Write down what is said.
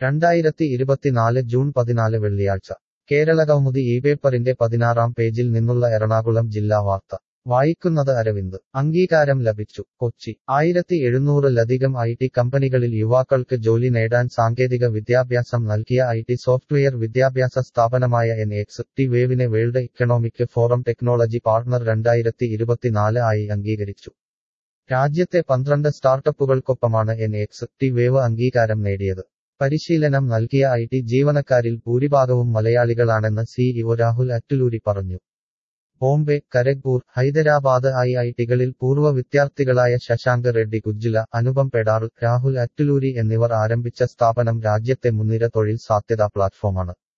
രണ്ടായിരത്തി ഇരുപത്തിനാല് ജൂൺ പതിനാല് വെള്ളിയാഴ്ച കേരളകൗമുദി ഈ പേപ്പറിന്റെ പതിനാറാം പേജിൽ നിന്നുള്ള എറണാകുളം ജില്ലാ വാർത്ത വായിക്കുന്നത് അരവിന്ദ് അംഗീകാരം ലഭിച്ചു കൊച്ചി ആയിരത്തി എഴുന്നൂറിലധികം ഐ ടി കമ്പനികളിൽ യുവാക്കൾക്ക് ജോലി നേടാൻ സാങ്കേതിക വിദ്യാഭ്യാസം നൽകിയ ഐ ടി സോഫ്റ്റ്വെയർ വിദ്യാഭ്യാസ സ്ഥാപനമായ എൻ എക്സ് ടി വേവിനെ world economic forum technology partner രണ്ടായിരത്തി ഇരുപത്തിനാല് ആയി അംഗീകരിച്ചു രാജ്യത്തെ പന്ത്രണ്ട് സ്റ്റാർട്ടപ്പുകൾക്കൊപ്പമാണ് എൻ എക്സ് ടി വേവ് അംഗീകാരം നേടിയത് പരിശീലനം നൽകിയ ഐ ടി ജീവനക്കാരിൽ ഭൂരിഭാഗവും മലയാളികളാണെന്ന് സിഇഒ രാഹുൽ അറ്റുലൂരി പറഞ്ഞു ബോംബെ കരഗ്പൂർ ഹൈദരാബാദ് ഐ ഐ ടികളിൽ പൂർവ്വ വിദ്യാർത്ഥികളായ ശശാങ്ക് റെഡ്ഡി കുജ്ജില അനുപം പെഡാർ രാഹുൽ അറ്റുലൂരി എന്നിവർ ആരംഭിച്ച സ്ഥാപനം രാജ്യത്തെ മുൻനിര തൊഴിൽ സാധ്യതാ പ്ലാറ്റ്ഫോമാണ്